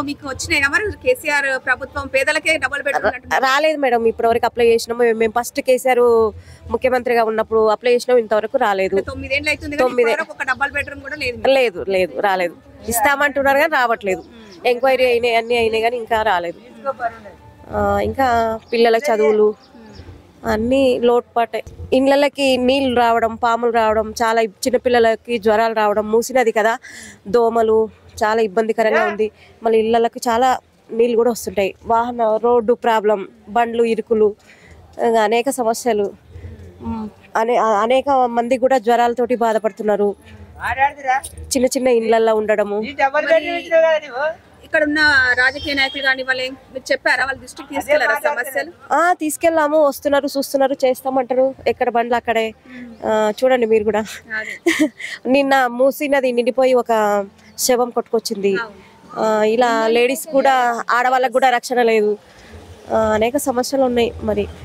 మీకు వచ్చినాయా మరి కేసీఆర్ ప్రభుత్వం పేదలకే డబుల్ బెడ్రూమ్ అంటున్నారు. రాలేదు మేడం ఇప్పటివరకు అప్లై చేసినాము మేము- మేము ఫస్ట్ కేసీఆర్ ముఖ్యమంత్రిగా ఉన్నప్పుడు అప్లై చేసినాం ఇంతవరకు రాలేదు తొమ్మిదేళ్ళు అవుతుంది కానీ తొమ్మిదే. ఇప్పటివరకు ఒక డబుల్ బెడ్రూమ్ కూడా లేదు మీకు. లేదు లేదు రాలేదు ఇస్తామంటున్నారు కానీ రావట్లేదు ఎంక్వైరీ అయినాయి అన్ని అయినాయి కానీ ఇంకా రాలేదు ఆ, ఇంకా పిల్లల చదువులు అన్నీ లోటుపాటే ఇళ్ళకి నీళ్ళు రావడం పాములు రావడం చాలా ఇబ్- చిన్నపిల్లలకి జ్వరాలు రావడం మూసినది కదా దోమలు చాలా ఇబ్బందికరంగా ఉంది మళ్ళీ ఇళ్ళకి చాలా నీళ్ళు కూడా వస్తుంటాయి వాహన రోడ్డు ప్రాబ్లం బండ్లు ఇరుకులు ఇంకా అనేక సమస్యలు మ్, అనే ఆ- అనేక మంది కూడా జ్వరాలతోటి బాధపడుతున్నారు చిన్న చిన్న ఇళ్ళల్లో ఉండడము ఇక్కడ ఉన్న రాజకీయ నాయకులు కానీ వాళ్ళు ఏం- మీరు చెప్పారా వాళ్ళ దృష్టికి తీసుకెళ్లారా సమస్యలు ఆ తీసుకెళ్ళాము వస్తున్నారు చూస్తున్నారు చేస్తామంటారు ఎక్కడ బండ్లు అక్కడే ఆ, చూడండి మీరు కూడా అదే. నిన్న మూసినది నిండిపోయి ఒక శవం కొట్టుకొచ్చింది ఆ, ఇలా లేడీస్ కూడా ఆడవాళ్ళకు కూడా రక్షణ లేదు ఆ, అనేక సమస్యలు ఉన్నాయి మరి